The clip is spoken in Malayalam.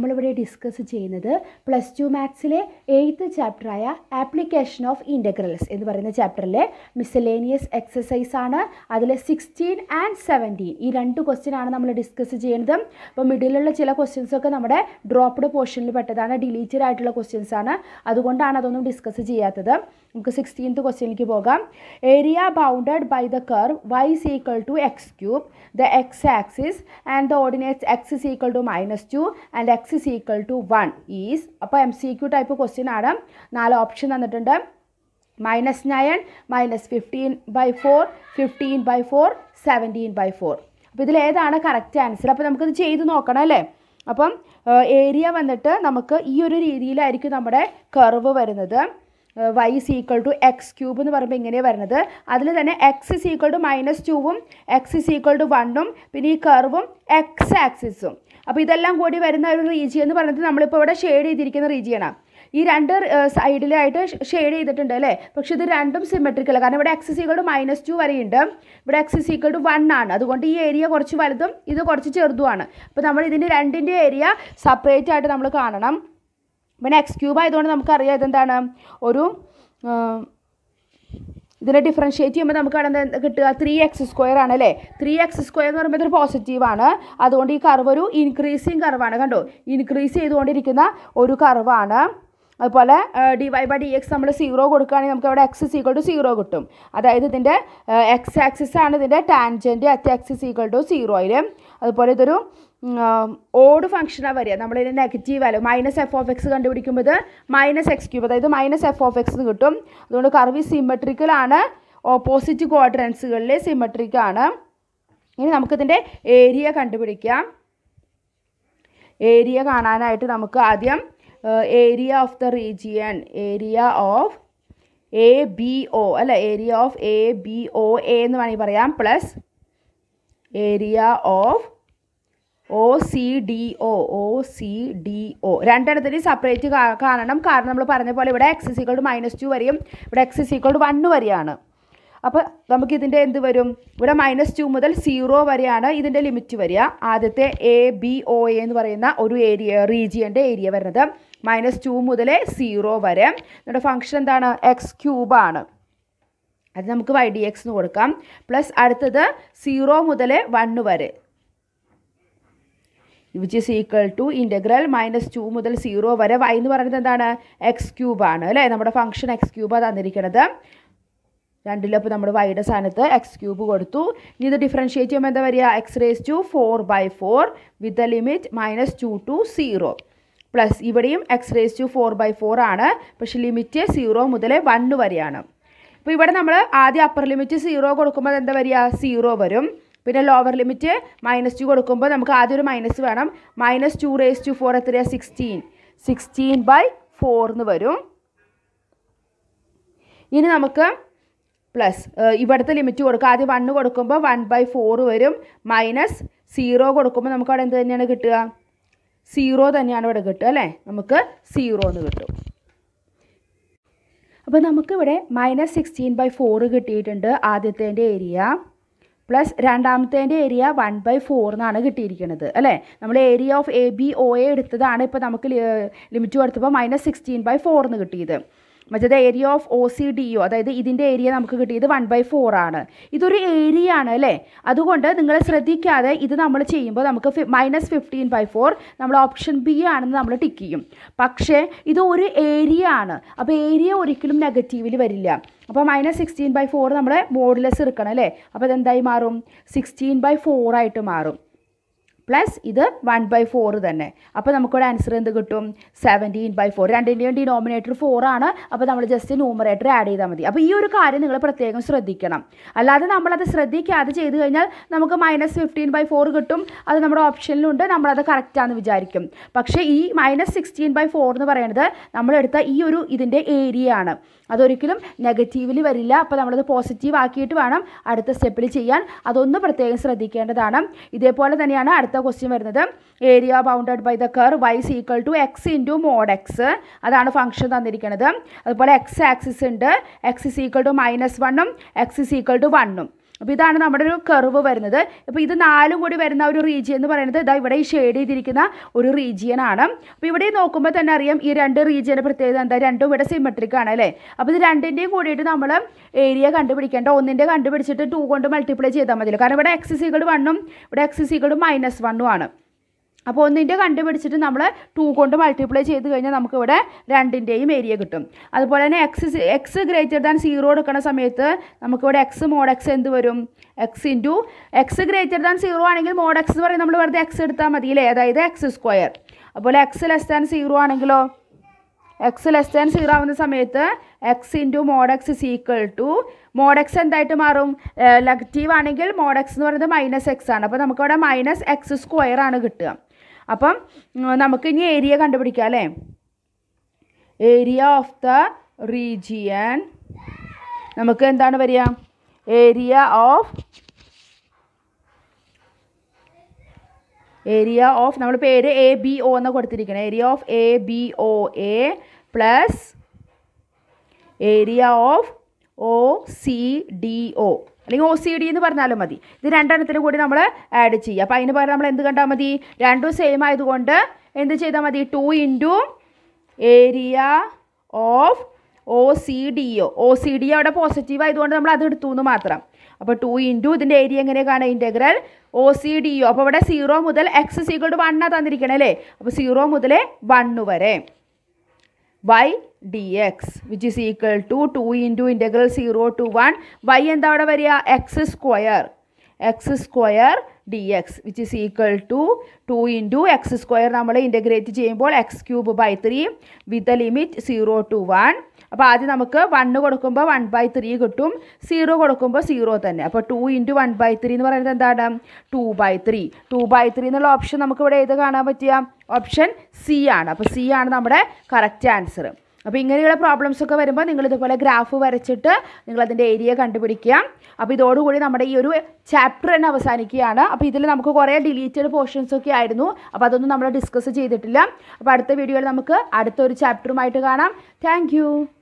നമ്മളിവിടെ ഡിസ്കസ് ചെയ്യുന്നത് പ്ലസ് ടു മാത്സിലെ എയ്ത്ത് ചാപ്റ്ററായ ആപ്ലിക്കേഷൻ ഓഫ് ഇൻ്റഗ്രൽസ് എന്ന് പറയുന്ന ചാപ്റ്ററിലെ മിസലേനിയസ് എക്സസൈസ് ആണ് അതിൽ സിക്സ്റ്റീൻ ആൻഡ് സെവൻറ്റീൻ ഈ രണ്ട് ക്വസ്റ്റ്യൻ ആണ് നമ്മൾ ഡിസ്കസ് ചെയ്യുന്നത് അപ്പോൾ മിഡിലുള്ള ചില ക്വസ്റ്റ്യൻസ് ഒക്കെ നമ്മുടെ ഡ്രോപ്ഡ് പോർഷനിൽ പെട്ടതാണ് ഡിലീറ്റഡ് ആയിട്ടുള്ള ക്വസ്റ്റ്യൻസ് ആണ് അതുകൊണ്ടാണ് അതൊന്നും ഡിസ്കസ് ചെയ്യാത്തത് നമുക്ക് സിക്സ്റ്റീൻത്ത് ക്വസ്റ്റ്യനിലേക്ക് പോകാം area bounded by the curve y is equal to x cube the x axis and the ordinates x is equal to minus 2 and x is equal to 1 is അപ്പോൾ M C Q type question ആണ് നാല് ഓപ്ഷൻ തന്നിട്ടുണ്ട് minus nine minus fifteen by four fifteen by four seventeen by four അപ്പോൾ ഇതിൽ ഏതാണ് കറക്റ്റ് ആൻസർ അപ്പോൾ നമുക്കിത് ചെയ്ത് നോക്കണം അല്ലേ അപ്പം ഏരിയ വന്നിട്ട് നമുക്ക് ഈ ഒരു രീതിയിലായിരിക്കും നമ്മുടെ കർവ് വരുന്നത് y is equal to x cube എന്ന് പറയുമ്പോൾ ഇങ്ങനെയാണ് വരുന്നത് അതിൽ തന്നെ x is equal to minus ടൂവും എക്സ് ഇസ് ഈക്വൽ ടു വണ്ണും പിന്നെ ഈ കർവും എക്സ് ആക്സിസും അപ്പോൾ ഇതെല്ലാം കൂടി വരുന്ന ഒരു റീജിയൻ എന്ന് പറയുന്നത് നമ്മളിപ്പോൾ ഇവിടെ ഷെയ്ഡ് ചെയ്തിരിക്കുന്ന റീജിയനാണ് ഈ രണ്ട് സൈഡിലായിട്ട് ഷെയ്ഡ് ചെയ്തിട്ടുണ്ട് അല്ലേ പക്ഷെ ഇത് രണ്ടും സിമെട്രിക്കൽ കാരണം ഇവിടെ x equal to minus two വരെയുണ്ട് ഇവിടെ x is equal to one ആണ് അതുകൊണ്ട് ഈ ഏരിയ കുറച്ച് വലുതും ഇത് കുറച്ച് ചെറുതുമാണ് അപ്പോൾ നമ്മൾ ഇതിൻ്റെ രണ്ടിൻ്റെ ഏരിയ സെപ്പറേറ്റ് ആയിട്ട് നമ്മൾ കാണണം പിന്നെ എക്സ് ക്യൂബ് ആയതുകൊണ്ട് നമുക്കറിയാം ഇതെന്താണ് ഒരു ഇതിനെ ഡിഫറൻഷ്യേറ്റ് ചെയ്യുമ്പോൾ നമുക്ക് അവിടെ എന്താ കിട്ടുക ത്രീ എക്സ് സ്ക്വയർ ആണ് അല്ലേ ത്രീ എക്സ് സ്ക്വയർ എന്ന് പറയുമ്പോൾ ഇതൊരു പോസിറ്റീവാണ് അതുകൊണ്ട് ഈ കർവ് ഒരു ഇൻക്രീസിങ് കർവാണ് കണ്ടോ ഇൻക്രീസ് ചെയ്തുകൊണ്ടിരിക്കുന്ന ഒരു കർവാണ് അതുപോലെ d y by d x നമ്മൾ സീറോ കൊടുക്കുകയാണെങ്കിൽ നമുക്ക് അവിടെ എക്സ് ഈക്വൾ ടു സീറോ കിട്ടും അതായത് ഇതിൻ്റെ എക്സ് ആക്സിസ് ആണ് ഇതിൻ്റെ tangent at x equal to സീറോയിൽ അതുപോലെ ഇതൊരു ഓഡ് ഫംഗ്ഷനാണ് വരിക നമ്മളിതിൻ്റെ negative value minus f of x കണ്ടുപിടിക്കുമ്പോൾ ഇത് മൈനസ് എക്സ് ക്യൂബ് അതായത് മൈനസ് എഫ് ഓഫ് എക്സ് കിട്ടും അതുകൊണ്ട് കർവി സിമെട്രിക്കലാണ് ഓപ്പോസിറ്റ് ക്വാഡ്രൻസുകളിൽ സിമെട്രിക്കാണ് ഇനി നമുക്കിതിൻ്റെ ഏരിയ കണ്ടുപിടിക്കാം ഏരിയ കാണാനായിട്ട് നമുക്ക് ആദ്യം area of the region area of A B O അല്ല area of A B O A എന്ന് വേണമെങ്കിൽ പറയാം plus area of O C D O O C D O രണ്ടിടത്തിന് സെപ്പറേറ്റ് കാണണം കാരണം നമ്മൾ പറഞ്ഞ പോലെ ഇവിടെ x equal to minus two വരെയും ഇവിടെ എക്സ് സിക്കൾ ടു വണ്ണ് വരെയാണ് അപ്പോൾ നമുക്കിതിൻ്റെ എന്ത് വരും ഇവിടെ മൈനസ് ടു മുതൽ സീറോ വരെയാണ് ഇതിൻ്റെ ലിമിറ്റ് വരിക ആദ്യത്തെ എ ബി ഒ എ എന്ന് പറയുന്ന ഒരു ഏരിയ റീജിയൻ്റെ ഏരിയ വരുന്നത് മൈനസ് ടു മുതൽ സീറോ വരെ നമ്മുടെ ഫംഗ്ഷൻ എന്താണ് എക്സ് ക്യൂബാണ് അത് നമുക്ക് വൈ ഡി എക്സ് എന്ന് കൊടുക്കാം പ്ലസ് അടുത്തത് സീറോ മുതൽ വണ്ണ് വരെ which is equal to integral minus two മുതൽ സീറോ വരെ വൈ എന്ന് പറയുന്നത് എന്താണ് എക്സ് ക്യൂബാണ് അല്ലേ നമ്മുടെ ഫംഗ്ഷൻ എക്സ് ക്യൂബാണ് തന്നിരിക്കുന്നത് രണ്ടിലപ്പോൾ നമ്മൾ വൈയുടെ സ്ഥാനത്ത് എക്സ് ക്യൂബ് കൊടുത്തു ഇനി ഇത് ഡിഫറൻഷ്യേറ്റ് ചെയ്യുമ്പോൾ എന്താ വരിക x raise to four by four with the limit minus two to zero plus ഇവിടെയും x raise to four by four ആണ് പക്ഷേ ലിമിറ്റ് സീറോ മുതൽ വണ്ണ് വരെയാണ് അപ്പോൾ ഇവിടെ നമ്മൾ ആദ്യം അപ്പർ ലിമിറ്റ് സീറോ കൊടുക്കുമ്പോൾ എന്താ വരിക സീറോ വരും പിന്നെ ലോവർ ലിമിറ്റ് മൈനസ് ടു കൊടുക്കുമ്പോൾ നമുക്ക് ആദ്യം ഒരു മൈനസ് വേണം minus two raise to four എത്രയാണ് സിക്സ്റ്റീൻ സിക്സ്റ്റീൻ ബൈ ഫോർ എന്ന് വരും ഇനി നമുക്ക് പ്ലസ് ഇവിടുത്തെ ലിമിറ്റ് കൊടുക്കുക ആദ്യം വണ്ണ് കൊടുക്കുമ്പോൾ വൺ ബൈ ഫോർ വരും മൈനസ് സീറോ കൊടുക്കുമ്പോൾ നമുക്ക് അവിടെ എന്ത് തന്നെയാണ് കിട്ടുക സീറോ തന്നെയാണ് ഇവിടെ കിട്ടുക അല്ലേ നമുക്ക് സീറോ എന്ന് കിട്ടും അപ്പോൾ നമുക്കിവിടെ മൈനസ് സിക്സ്റ്റീൻ ബൈ ഫോർ കിട്ടിയിട്ടുണ്ട് ആദ്യത്തേൻ്റെ ഏരിയ പ്ലസ് രണ്ടാമത്തേൻ്റെ ഏരിയ വൺ ബൈ ഫോർ എന്നാണ് കിട്ടിയിരിക്കുന്നത് അല്ലേ നമ്മൾ area of A B O A എടുത്തതാണ് ഇപ്പോൾ നമുക്ക് ലിമിറ്റ് കൊടുത്തപ്പോൾ മൈനസ് സിക്സ്റ്റീൻ ബൈ ഫോർ എന്ന് കിട്ടിയത് മറ്റേത് area of O C D O അതായത് ഇതിൻ്റെ ഏരിയ നമുക്ക് കിട്ടിയത് വൺ ബൈ ഫോർ ആണ് ഇതൊരു ഏരിയ ആണ് അല്ലേ അതുകൊണ്ട് നിങ്ങൾ ശ്രദ്ധിക്കാതെ ഇത് നമ്മൾ ചെയ്യുമ്പോൾ നമുക്ക് മൈനസ് ഫിഫ്റ്റീൻ ബൈ ഫോർ നമ്മൾ ഓപ്ഷൻ ബി ആണെന്ന് നമ്മൾ ടിക്ക് ചെയ്യും പക്ഷേ ഇത് ഒരു ഏരിയ ആണ് അപ്പോൾ ഏരിയ ഒരിക്കലും നെഗറ്റീവിൽ വരില്ല അപ്പോൾ മൈനസ് സിക്സ്റ്റീൻ ബൈ ഫോർ നമ്മൾ മോഡുലസ് എടുക്കണം അല്ലേ അപ്പോൾ അതെന്തായി മാറും സിക്സ്റ്റീൻ ബൈ ഫോർ ആയിട്ട് മാറും പ്ലസ് ഇത് വൺ ബൈ ഫോർ തന്നെ അപ്പോൾ നമുക്കിവിടെ ആൻസർ എന്ത് കിട്ടും സെവൻറ്റീൻ ബൈ ഫോർ രണ്ടിൻ്റെയും ഡിനോമിനേറ്റർ ഫോർ ആണ് അപ്പോൾ നമ്മൾ ജസ്റ്റ് ന്യൂമറേറ്റർ ആഡ് ചെയ്താൽ മതി അപ്പോൾ ഈ ഒരു കാര്യം നിങ്ങൾ പ്രത്യേകം ശ്രദ്ധിക്കണം അല്ലാതെ നമ്മളത് ശ്രദ്ധിക്കാതെ ചെയ്ത് കഴിഞ്ഞാൽ നമുക്ക് മൈനസ് ഫിഫ്റ്റീൻ ബൈ ഫോർ കിട്ടും അത് നമ്മുടെ ഓപ്ഷനിലുണ്ട് നമ്മളത് കറക്റ്റാണെന്ന് വിചാരിക്കും പക്ഷേ ഈ മൈനസ് സിക്സ്റ്റീൻ ബൈ ഫോർ എന്ന് പറയുന്നത് നമ്മളെടുത്ത ഈ ഒരു ഇതിൻ്റെ ഏരിയ ആണ് അതൊരിക്കലും നെഗറ്റീവിൽ വരില്ല അപ്പോൾ നമ്മളത് പോസിറ്റീവ് ആക്കിയിട്ട് വേണം അടുത്ത സ്റ്റെപ്പിൽ ചെയ്യാൻ അതൊന്ന് പ്രത്യേകം ശ്രദ്ധിക്കേണ്ടതാണ് ഇതേപോലെ തന്നെയാണ് അടുത്ത ക്വസ്റ്റ്യൻ വരുന്നത് area bounded by the curve y is equal to x into mod x അതാണ് ഫംഗ്ഷൻ തന്നിരിക്കുന്നത് അതുപോലെ എക്സ് ആക്സിസ് ഉണ്ട് x is equal to minus വണ്ണും എക്സ് ഇസ് ഈക്വൽ ടു വണ്ണും അപ്പോൾ ഇതാണ് നമ്മുടെ ഒരു കർവ് വരുന്നത് അപ്പോൾ ഇത് നാലും കൂടി വരുന്ന ഒരു റീജിയൻ എന്ന് പറയുന്നത് ഇതാ ഇവിടെ ഈ ഷെയ്ഡ് ചെയ്തിരിക്കുന്ന ഒരു റീജിയൻ ആണ് അപ്പോൾ ഇവിടെ നോക്കുമ്പോൾ തന്നെ അറിയാം ഈ രണ്ട് റീജിയൻ്റെ പ്രത്യേകത എന്താ രണ്ടും ഇവിടെ സിമെട്രിക് ആണ് അല്ലേ അപ്പോൾ ഇത് രണ്ടിൻ്റെയും കൂടിയിട്ട് നമ്മൾ ഏരിയ കണ്ടുപിടിക്കേണ്ട ഒന്നിൻ്റെ കണ്ടുപിടിച്ചിട്ട് ടു കൊണ്ട് മൾട്ടിപ്ലൈ ചെയ്താൽ മതിയല്ലോ കാരണം ഇവിടെ എക്സ് സീക്കളുടെ വണ്ണും ഇവിടെ എക്സ് സീക്കളുടെ മൈനസ് വണ്ണും ആണ് അപ്പോൾ ഒന്നിൻ്റെ കണ്ടുപിടിച്ചിട്ട് നമ്മൾ ടു കൊണ്ട് മൾട്ടിപ്ലൈ ചെയ്ത് കഴിഞ്ഞാൽ നമുക്കിവിടെ രണ്ടിൻ്റെയും ഏരിയ കിട്ടും അതുപോലെ തന്നെ x x greater than zero എടുക്കുന്ന സമയത്ത് നമുക്കിവിടെ എക്സ് മോഡ് എക്സ് എന്ത് വരും x into x greater than zero ആണെങ്കിൽ മോഡ് എക്സ് എന്ന് പറയും നമ്മൾ വെറുതെ എക്സ് എടുത്താൽ മതി അല്ലേ അതായത് എക്സ് സ്ക്വയർ അതുപോലെ എക്സ് ലെസ് ദാൻ സീറോ ആണെങ്കിലോ എക്സ് ലെസ് ദാൻ സീറോ ആവുന്ന സമയത്ത് x into mod x is equal to mod x എന്തായിട്ട് മാറും നെഗറ്റീവ് ആണെങ്കിൽ മോഡ് എക്സ് എന്ന് പറയുന്നത് മൈനസ് എക്സ് ആണ് അപ്പോൾ നമുക്കവിടെ മൈനസ് എക്സ് സ്ക്വയർ ആണ് കിട്ടുക അപ്പം ഉം, നമുക്ക് ഇനി ഏരിയ കണ്ടുപിടിക്കാം അല്ലേ ഏരിയ ഓഫ് ദ റീജിയൻ നമുക്ക് എന്താണ് വരിക ഏരിയ ഓഫ് ഏരിയ ഓഫ് നമ്മൾ പേര് എ ബി ഒ എന്ന് കൊടുത്തിരിക്കണം area of A B O A plus area of O C D O അല്ലെങ്കിൽ ഒ സി ഡി എന്ന് പറഞ്ഞാലും മതി ഇത് രണ്ടെണ്ണത്തിനും കൂടി നമ്മൾ ആഡ് ചെയ്യുക അപ്പോൾ അതിന് പകരം നമ്മൾ എന്ത് കണ്ടാൽ മതി രണ്ടും സെയിം ആയതുകൊണ്ട് എന്ത് ചെയ്താൽ മതി two into area of O C D O O C D അവിടെ പോസിറ്റീവ് ആയതുകൊണ്ട് നമ്മൾ അത് എടുത്തു എന്ന് മാത്രം അപ്പോൾ ടു ഇൻറ്റു ഇതിൻ്റെ ഏരിയ എങ്ങനെയാണ് integral O C D O അപ്പോൾ ഇവിടെ സീറോ മുതൽ എക്സ് സീക്വൾ വണ്ണാണ് തന്നിരിക്കണേ അല്ലേ അപ്പോൾ സീറോ മുതൽ വണ്ണ് വരെ y dx which is equal to 2 into integral 0 to 1 y എന്താ അവിടെ വരിക x square x square d x which is equal to two into x square നമ്മൾ ഇൻ്റഗ്രേറ്റ് ചെയ്യുമ്പോൾ x cube by three with limit zero to one അപ്പോൾ ആദ്യം നമുക്ക് വണ്ണ് കൊടുക്കുമ്പോൾ വൺ ബൈ ത്രീ കിട്ടും സീറോ കൊടുക്കുമ്പോൾ സീറോ തന്നെ അപ്പോൾ two into one by three എന്ന് പറയുന്നത് എന്താണ് two by three two by three എന്നുള്ള ഓപ്ഷൻ നമുക്ക് ഇവിടെ ഏത് കാണാൻ പറ്റിയ ഓപ്ഷൻ സി ആണ് അപ്പോൾ സി ആണ് നമ്മുടെ കറക്റ്റ് ആൻസർ അപ്പോൾ ഇങ്ങനെയുള്ള പ്രോബ്ലംസ് ഒക്കെ വരുമ്പോൾ നിങ്ങൾ ഇതുപോലെ ഗ്രാഫ് വരച്ചിട്ട് നിങ്ങൾ അതിൻ്റെ ഏരിയ കണ്ടുപിടിക്കുക അപ്പോൾ ഇതോടുകൂടി നമ്മുടെ ഈ ഒരു ചാപ്റ്റർ തന്നെ അവസാനിക്കുകയാണ് അപ്പോൾ ഇതിൽ നമുക്ക് കുറേ ഡിലീറ്റഡ് പോർഷൻസ് ഒക്കെ ആയിരുന്നു അപ്പോൾ അതൊന്നും നമ്മൾ ഡിസ്കസ് ചെയ്തിട്ടില്ല അപ്പോൾ അടുത്ത വീഡിയോയിൽ നമുക്ക് അടുത്തൊരു ചാപ്റ്ററുമായിട്ട് കാണാം താങ്ക്